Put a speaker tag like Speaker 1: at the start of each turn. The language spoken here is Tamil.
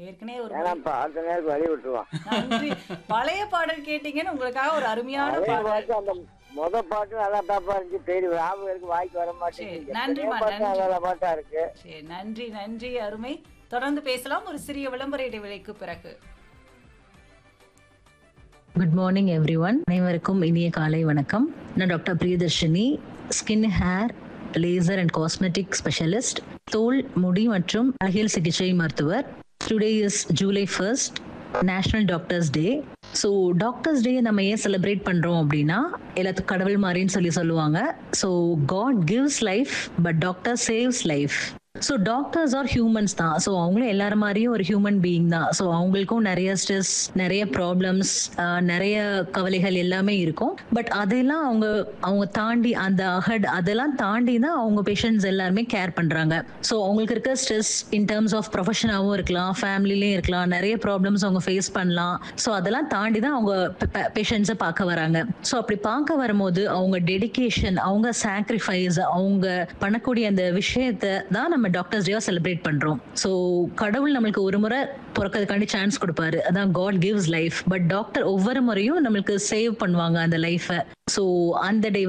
Speaker 1: ஏற்கனவே ஒரு
Speaker 2: வேணாம்ப்பா அடுத்த நேரத்துக்கு வழி விட்டுருவான்
Speaker 1: நன்றி பழைய பாடல் கேட்டீங்கன்னு உங்களுக்காக ஒரு அருமையான
Speaker 2: அதே
Speaker 1: பாடல்
Speaker 2: பாட்டு அந்த முத பாட்டு நல்லா தாப்பா இருந்துச்சு பேரு ஞாபகம் இருக்கு வாய்க்கு வர
Speaker 1: சரி,
Speaker 2: மாட்டேங்குது
Speaker 1: நன்றிம்மா,
Speaker 2: எத்தனையோ பாட்டு
Speaker 1: நன்றி.
Speaker 2: நல்ல பாட்டா இருக்கு
Speaker 1: சரி நன்றி நன்றி அருமை தொடர்ந்து பேசலாம் ஒரு சிறிய விளம்பர இடைவேளைக்கு பிறகு
Speaker 3: குட் மார்னிங் எவ்ரி ஒன் அனைவருக்கும் இனிய காலை வணக்கம் நான் doctor Priyadarshini skin hair laser and cosmetic specialist தோல் முடி மற்றும் அழகியல் சிகிச்சை மருத்துவர் today is July first national doctors day so doctors day நம்ம ஏன் செலிப்ரேட் பண்ணுறோம் அப்படின்னா எல்லாத்துக்கும் கடவுள் மாதிரின்னு சொல்லி சொல்லுவாங்க so God gives life but doctor saves life so doctors are humans தான் ஸோ அவங்களும் எல்லாரும் மாதிரியும் ஒரு ஹியூமன் பீயிங் தான் ஸோ அவங்களுக்கும் நிறைய ஸ்ட்ரெஸ் நிறைய ப்ராப்ளம்ஸ் நிறைய கவலைகள் எல்லாமே இருக்கும் பட் அதெல்லாம் அவங்க அவங்க தாண்டி அந்த அஹட் அதெல்லாம் தாண்டி தான் அவங்க பேஷண்ட்ஸ் எல்லாருமே கேர் பண்றாங்க ஸோ அவங்களுக்கு இருக்க ஸ்ட்ரெஸ் இன் டர்ம்ஸ் ஆஃப் ப்ரொஃபஷனாகவும் இருக்கலாம் ஃபேமிலிலையும் இருக்கலாம் நிறைய ப்ராப்ளம்ஸ் அவங்க ஃபேஸ் பண்ணலாம் ஸோ அதெல்லாம் தாண்டி தான் அவங்க பேஷண்ட்ஸை பார்க்க வராங்க ஸோ அப்படி பார்க்க வரும்போது அவங்க டெடிகேஷன் அவங்க சாக்ரிஃபைஸ் அவங்க பண்ணக்கூடிய அந்த விஷயத்தை தான் நம்ம டாக்டர்ஸ் டேவா செலிப்ரேட் பண்றோம் ஸோ கடவுள் நம்மளுக்கு ஒரு முறை பிறக்கிறதுக்காண்டி சான்ஸ் கொடுப்பாரு அதான் God gives life but doctor ஒவ்வொரு முறையும் நம்மளுக்கு சேவ் பண்ணுவாங்க அந்த லைஃபை ஸோ அந்த டே